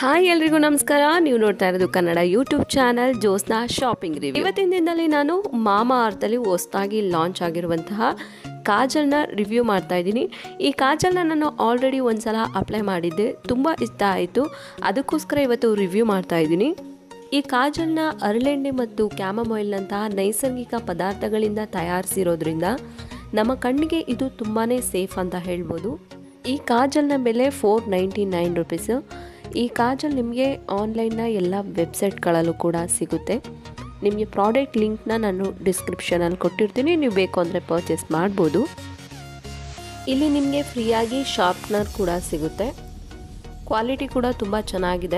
hi ಎಲ್ರಿಗೂ ನಮಸ್ಕಾರ ನೀವು ನೋಡ್ತಾ ಇರೋದು Kannada YouTube channel Josna shopping review ಇವತ್ತಿನ ದಿನದಲ್ಲಿ ನಾನು ಮಾಮಾ ಅರ್ಥಲ್ಲಿ ಹೊಸದಾಗಿ ಲಾಂಚ್ ಆಗಿರುವಂತಹ ಕಾಜಲ್ನ ರಿವ್ಯೂ ಮಾಡ್ತಾ ಇದ್ದೀನಿ ಈ ಕಾಜಲ್ನ ನಾನು ಆಲ್ರೆಡಿ ಒಂದ್ಸಲ ಅಪ್ಲೈ ಮಾಡಿದ್ದೆ ತುಂಬ ಇಷ್ಟ ಆಯಿತು ಅದಕ್ಕೋಸ್ಕರ ಇವತ್ತು ರಿವ್ಯೂ ಮಾಡ್ತಾ ಇದ್ದೀನಿ ಈ ಕಾಜಲ್ನ ಅರಳೆಣ್ಣೆ ಮತ್ತು ಕ್ಯಾಮಮೊಯಿಲ್ನಂತಹ ನೈಸರ್ಗಿಕ ಪದಾರ್ಥಗಳಿಂದ ತಯಾರಿಸಿರೋದ್ರಿಂದ ನಮ್ಮ ಕಣ್ಣಿಗೆ ಇದು ತುಂಬಾ ಸೇಫ್ ಅಂತ ಹೇಳ್ಬೋದು ಈ ಕಾಜಲ್ನ ಬೆಲೆ ಫೋರ್ ನೈಂಟಿ ನೈನ್ ರುಪೀಸು ಈ ಕಾಜಲ್ ನಿಮಗೆ ಆನ್ಲೈನ್ನ ಎಲ್ಲ ವೆಬ್ಸೈಟ್ಗಳಲ್ಲೂ ಕೂಡ ಸಿಗುತ್ತೆ ನಿಮಗೆ ಪ್ರಾಡಕ್ಟ್ ಲಿಂಕ್ನ ನಾನು ಡಿಸ್ಕ್ರಿಪ್ಷನಲ್ಲಿ ಕೊಟ್ಟಿರ್ತೀನಿ ನೀವು ಬೇಕು ಅಂದರೆ ಪರ್ಚೇಸ್ ಮಾಡ್ಬೋದು ಇಲ್ಲಿ ನಿಮಗೆ ಫ್ರೀಯಾಗಿ ಶಾರ್ಪ್ನರ್ ಕೂಡ ಸಿಗುತ್ತೆ ಕ್ವಾಲಿಟಿ ಕೂಡ ತುಂಬ ಚೆನ್ನಾಗಿದೆ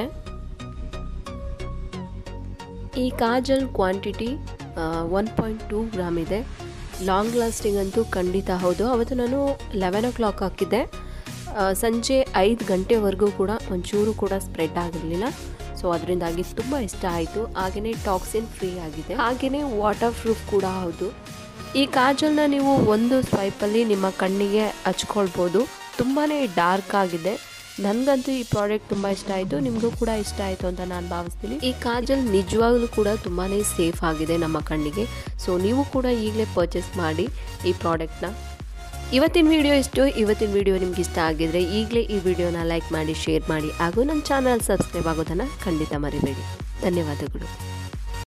ಈ kajal quantity one point two gram ಇದೆ ಲಾಂಗ್ ಲಾಸ್ಟಿಂಗ್ ಅಂತೂ ಖಂಡಿತ ಹೌದು ಅವತ್ತು ನಾನು ಲೆವೆನ್ ಓ ಕ್ಲಾಕ್ ಹಾಕಿದ್ದೆ ಆ, ಸಂಜೆ ಐದು ಗಂಟೆವರೆಗೂ ಕೂಡ ಒಂಚೂರು ಕೂಡ ಸ್ಪ್ರೆಡ್ ಆಗಿರಲಿಲ್ಲ ಸೊ ಅದರಿಂದಾಗಿ ತುಂಬ ಇಷ್ಟ ಆಯಿತು ಹಾಗೆಯೇ ಟಾಕ್ಸಿನ್ ಫ್ರೀ ಆಗಿದೆ ಹಾಗೆಯೇ ವಾಟರ್ ಪ್ರೂಫ್ ಕೂಡ ಹೌದು ಈ ಕಾಜಲ್ನ ನೀವು ಒಂದು ಸ್ವೈಪಲ್ಲಿ ನಿಮ್ಮ ಕಣ್ಣಿಗೆ ಹಚ್ಕೊಳ್ಬೋದು ತುಂಬಾ ಡಾರ್ಕ್ ಆಗಿದೆ ನನಗಂತೂ ಈ ಪ್ರಾಡಕ್ಟ್ ತುಂಬ ಇಷ್ಟ ಆಯಿತು ನಿಮಗೂ ಕೂಡ ಇಷ್ಟ ಆಯಿತು ಅಂತ ನಾನು ಭಾವಿಸ್ತೀನಿ ಈ ಕಾಜಲ್ ನಿಜವಾಗ್ಲೂ ಕೂಡ ತುಂಬಾ ಸೇಫ್ ಆಗಿದೆ ನಮ್ಮ ಕಣ್ಣಿಗೆ ಸೊ ನೀವು ಕೂಡ ಈಗಲೇ ಪರ್ಚೇಸ್ ಮಾಡಿ ಈ ಪ್ರಾಡಕ್ಟ್ನ ಇವತ್ತಿನ ವಿಡಿಯೋ ಇಷ್ಟು ಇವತ್ತಿನ ವಿಡಿಯೋ ನಿಮ್ಗೆ ಇಷ್ಟ ಆಗಿದ್ರೆ ಈಗಲೇ ಈ ವಿಡಿಯೋನ ಲೈಕ್ ಮಾಡಿ ಶೇರ್ ಮಾಡಿ ಹಾಗೂ ನನ್ನ ಚಾನಲ್ ಸಬ್ಸ್ಕ್ರೈಬ್ ಆಗೋದನ್ನು ಖಂಡಿತ ಮರಿಬೇಡಿ ಧನ್ಯವಾದಗಳು